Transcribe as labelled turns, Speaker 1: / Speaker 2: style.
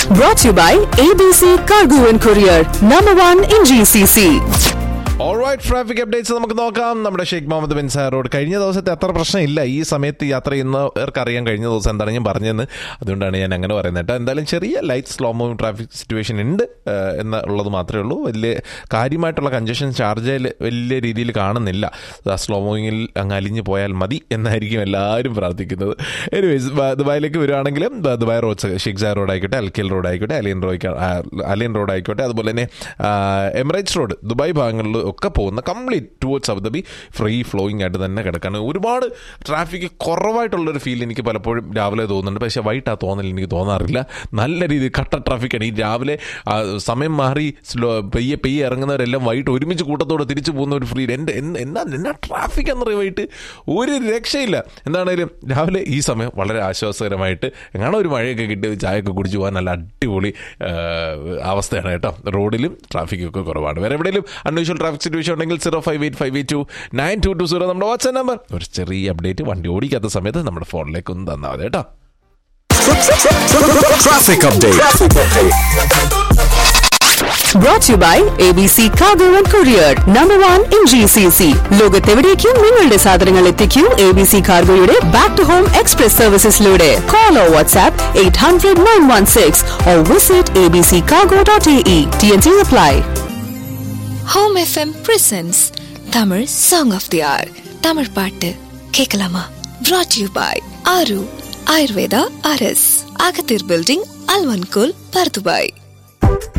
Speaker 1: Brought to you by ABC Cargo and Courier, number one in GCC.
Speaker 2: Alright traffic updates നമുക്ക് നോക്കാം നമ്മുടെ Sheikh Mohammed bin Zayed road കഴിഞ്ഞ ദിവസത്തെ അത്ര പ്രശ്നമില്ല ഈ സമയത്ത് യാത്ര ചെയ്യുന്നവർക്ക് അറിയാം കഴിഞ്ഞ ദിവസം എന്താണ് ഞാൻ പറഞ്ഞതെന്ന് അതുകൊണ്ടാണ് ഞാൻ അങ്ങനെ പറയുന്നത് കേട്ടോ എന്തായാലും ചെറിയ light slow moving traffic situation ഉണ്ട് ആ, എന്നുള്ളത് മാത്രമേ ഉള്ളൂ വലിയ കാര്യമായിട്ടുള്ള കഞ്ചഷൻ ചാർജയിൽ വലിയ രീതിയിൽ കാണുന്നില്ല ആ സ്ലോ മൂവിങ്ങിൽ അങ്ങ് അലിഞ്ഞു പോയാൽ മതി എന്നായിരിക്കും എല്ലാവരും പ്രാർത്ഥിക്കുന്നത് എനിവേസ് ദുബായിലേക്ക് വരുവാണെങ്കിൽ Dubai roads Sheikh Zayed road ആയിക്കോട്ടെ അൽക്കിൽ റോഡ് ആയിക്കോട്ടെ അലിയൻ റോഡ് അലിയൻ റോഡ് ആയിക്കോട്ടെ അതുപോലെ തന്നെ ആ, എമിറേറ്റ്സ് റോഡ് ദുബായ് ഭാഗങ്ങളിൽ ഒക്കെ പോകുന്ന complete towards Abu Dhabi free flowing ആയിട്ട് തന്നെ കിടക്കാണ് ഒരുപാട് ട്രാഫിക് കുറവായിട്ടുള്ളൊരു ഫീൽ എനിക്ക് പലപ്പോഴും രാവിലെ തോന്നുന്നുണ്ട് പക്ഷേ വൈകിട്ട് ആ തോന്നൽ എനിക്ക് തോന്നാറില്ല നല്ല രീതിയിൽ കട്ട ട്രാഫിക്കാണ് ഈ രാവിലെ ആ, സമയം മാറി സ്ലോ പെയ്യെ പെയ്യെ ഇറങ്ങുന്നവരെല്ലാം വൈകിട്ട് ഒരുമിച്ച് കൂട്ടത്തോടെ തിരിച്ചു പോകുന്ന ഒരു ഫ്രീ എൻ്റെ എന്ത്- എന്നാ എന്നാ ട്രാഫിക് എന്നറിയ വൈകിട്ട് ഒരു രക്ഷയില്ല എന്താണേലും രാവിലെ ഈ സമയം വളരെ ആശ്വാസകരമായിട്ട് എങ്ങാണോ ഒരു മഴയൊക്കെ കിട്ടി ചായയൊക്കെ കുടിച്ചു പോകാൻ നല്ല അടിപൊളി ആ, അവസ്ഥയാണ് കേട്ടോ റോഡിലും ട്രാഫിക്കൊക്കെ കുറവാണ് വേറെ എവിടെയെങ്കിലും അൺയൂഷ്വൽ ട്രാഫിക് സിറ്റുവേഷൻ ഉണ്ടെങ്കിൽ zero five eight five eight two nine two two zero നമ്മുടെ വാട്സ്ആപ്പ് നമ്പർ ഒരു ചെറിയ അപ്ഡേറ്റ് വണ്ടി ഓടിക്കാത്ത സമയത്ത് നമ്മുടെ ഫോണിലേക്ക് ഒന്ന് തന്നാൽ മതി കേട്ടോ
Speaker 3: Traffic update.
Speaker 1: Brought to you by ABC Cargo and Courier, number one in GCC. ലോകത്തെവിടേക്കും നിങ്ങളുടെ സാധനങ്ങൾ എത്തിക്കൂ എ ബി സി കാർഗോയുടെ ബാക്ക് ടു ഹോം എക്സ്പ്രസ് സർവീസസിലൂടെ call or WhatsApp eight hundred nine one six or visit A B C cargo dot A E T N C apply
Speaker 4: home FM presents Tamil song of the hour Tamil பாட்டு கேட்கலாமா brought you by ஆரு ஆயுர்வேதா அரஸ் அகத்தீர் building அல்வன்கோல் Bur Dubai